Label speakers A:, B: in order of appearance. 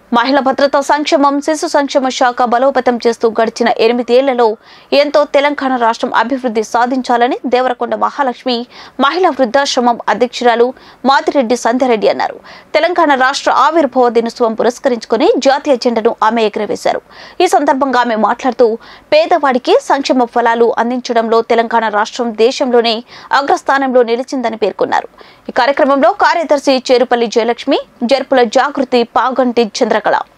A: మహిళా భద్రతా సంక్షేమం శిశు సంక్షేమ శాఖ బలోపేతం చేస్తూ గడిచిన ఎనిమిదేళ్లలో ఎంతో తెలంగాణ రాష్ట్రం అభివృద్ధి సాధించాలని దేవరకొండ మహాలక్ష్మి మహిళా వృద్ధాశ్రమం అధ్యక్షురాలు మాదిరెడ్డి సంధ్యారెడ్డి అన్నారు తెలంగాణ రాష్ట్ర ఆవిర్భావ దినోత్సవం పురస్కరించుకుని జాతీయ జెండాను ఆమె ఎగురవేశారు ఈ సందర్భంగా ఆమె మాట్లాడుతూ పేదవాడికి సంక్షేమ ఫలాలు అందించడంలో తెలంగాణ రాష్ట్రం దేశంలోనే అగ్రస్థానంలో నిలిచిందని పేర్కొన్నారు ఈ కార్యక్రమంలో కార్యదర్శి చేరుపల్లి జయలక్ష్మి జర్పుల జాగృతి పాగంటి చంద్రకళ